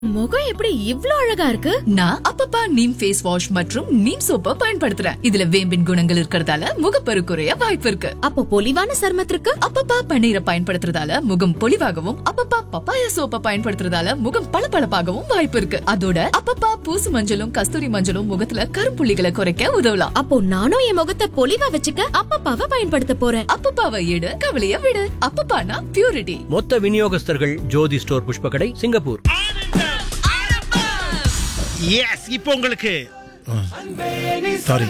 முகம் எப்படி இவ்ளோ அழகா இருக்கு நான் அப்பப்பா நீம் ஃபேஸ் வாஷ் மற்றும் நீம் சோப்பை பயன்படுத்துறேன் இதுல வேம்பின் குணங்கள் இருக்கறதால முகப்பரு குறைய வாய்ப்பு இருக்கு அப்போ பொலிவான சருமத்திற்கு அப்பப்பா பன்னீரை பயன்படுத்துறதால முகம் பொலிவாகவும் அப்பப்பா பப்பாயா சோப்பை பயன்படுத்துறதால முகம் பளபளப்பாகவும் வாய்ப்பு இருக்கு அதோட அப்பப்பா பூசு மஞ்சளும் கஸ்தூரி மஞ்சளும் முகத்துல கருப்புள்ளிகளை குறைக்க உதவலாம் அப்போ நானும் என் முகத்தை பொலிவா வச்சுக்க அப்பப்பாவை பயன்படுத்த போறேன் அப்பப்பாவை எடு கவலைய விடு அப்பப்பானா பியூரிட்டி மொத்த விநியோகஸ்தர்கள் ஜோதி ஸ்டோர் புஷ்பகடை சிங்கப்பூர் எஸ் இப்போ உங்களுக்கு சாரி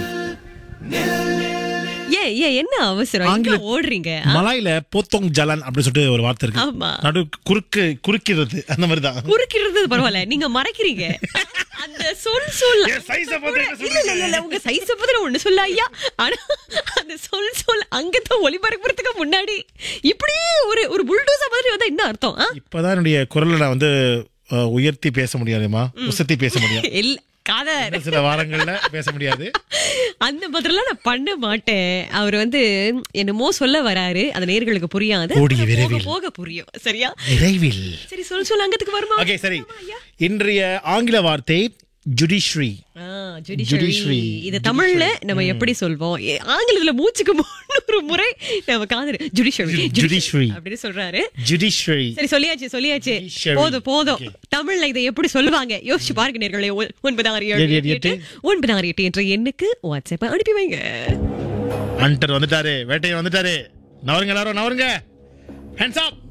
ஏன் ஏன் என்ன அவசரம் எங்க ஆங்கில- ஓடுறீங்க மலாயில போத்தோங் ஜலன் அப்படின்னு சொல்லிட்டு ஒரு வார்த்தை இருக்கு ஆமா. நடு குறுக்கு குறுக்கிறது அந்த மாதிரி தான் குறுக்கிறது பரவாயில்ல நீங்க மறைக்கிறீங்க அந்த சொல் சொல் என் size அ பார்த்து என்ன இல்ல இல்ல இல்ல, இல்ல உங்க சைஸ பத்தி நான் ஒண்ணு சொல்ல ஐயா ஆனா அந்த சொல் சொல் அங்கதான் ஒளிபரப்புறதுக்கு முன்னாடி இப்படி ஒரு ஒரு புல்டோசா மாதிரி வந்தா என்ன அர்த்தம் ஆ? இப்பதான் என்னுடைய குரலை நான் வந்து அஹ், உயர்த்தி பேச முடியாதுமா உசத்தி பேச முடியாது இல்ல காதர் இன்னும் சில வாரங்கள்ல பேச முடியாது அந்த மாதிரிலாம் நான் பண்ண மாட்டேன் அவர் வந்து என்னமோ சொல்ல வராரு அது நேர்களுக்கு புரியாது கூடிய போக விரைவில். போக புரியும் சரியா விரைவில் சரி சொல் சொல் அங்கத்துக்கு வருமா ஓகே சரி இன்றைய ஆங்கில வார்த்தை ஜுடிஷரி ஆ, judiciary. Judiciary. இது தமிழ்ல நம்ம எப்படி சொல்வோம் ஏ, ஆங்கிலத்துல மூச்சுக்கு முன்னூறு முறை நம்ம காதல் ஜுடிஷரி Judiciary. அப்படின்னு சொல்றாரு ஜுடிஷரி சரி சொல்லியாச்சு சொல்லியாச்சு Judiciary. போதும் போதும் Okay. தமிழ்ல இதை எப்படி சொல்லுவாங்க யோசிச்சு பாருங்க நேர்களே ஒ- ஒன்பது ஆறு ஏழு ஏழு, எட்டு, எட்டு. எட்டு, ஒன்பது ஆறு எட்டு என்ற எண்ணுக்கு வாட்ஸ்அப் அனுப்பி வைங்க அண்டர் வந்துட்டாரு வேட்டையன் வந்துட்டாரு நவருங்க எல்லாரும் நவருங்க ஹேண்ட்ஸ் அப்